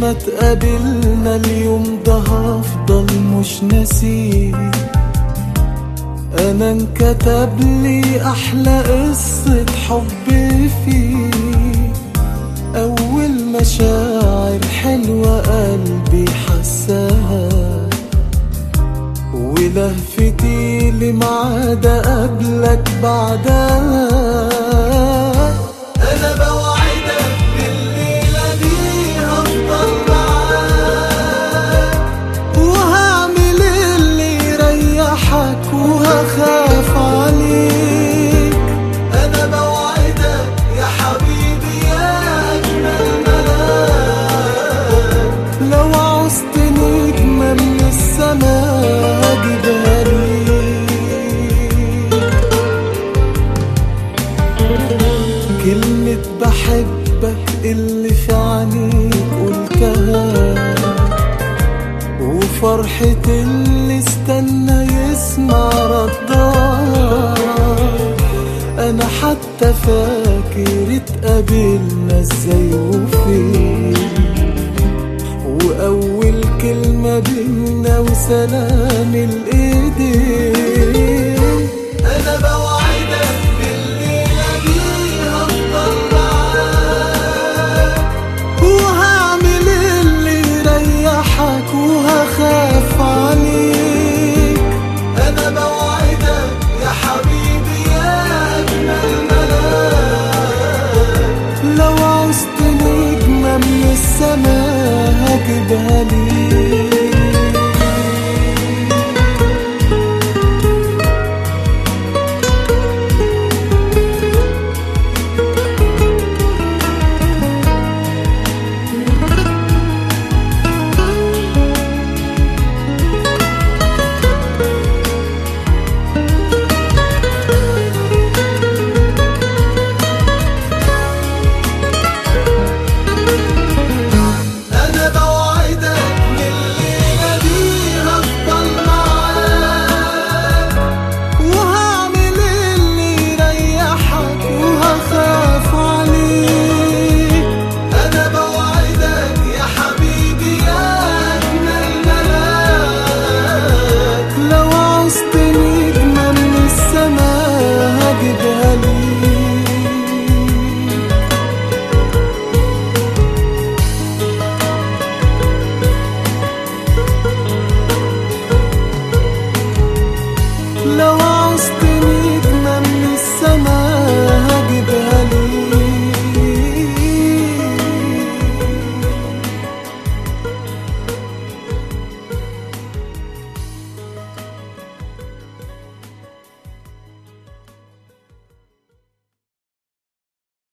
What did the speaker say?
ما تقابلنا اليوم ده هفضل مش ناسيه انا انكتب لي احلى قصة حب فيه اول مشاعر حلوة قلبي حساها ولهفتي لمعاد قبلك بعدها انا بوعدك بالليلة دي هفضل معاك وهعمل اللي يريحك وهخاف عليك انا بوعدك يا حبيبي يا اجمل ملاك لو عوزت نجمة من السماء هجيبها ليك كلمة بحبك اللي في عينيك قلتها وفرحة اللي استنى يسمع ردها أنا حتى فاكر اتقابلنا ازاي وفين وأول كلمة بينا وسلام الإيدين أنا بوعدك بالليلة دي هفضل معاك وهعمل اللي يريحك وهخاف عليك انا بوعدك يا حبيبي يا اجمل ملاك لو عوزت نجمة من السماء هجيبها ليك أنا بوعدك لليلة دي هفضل معاك وهعمل اللي يريحك وهخاف عليك أنا بوعدك يا حبيبي يا أجمل ملاك لو عوزت نجمة من السماء هجيبها ليك لو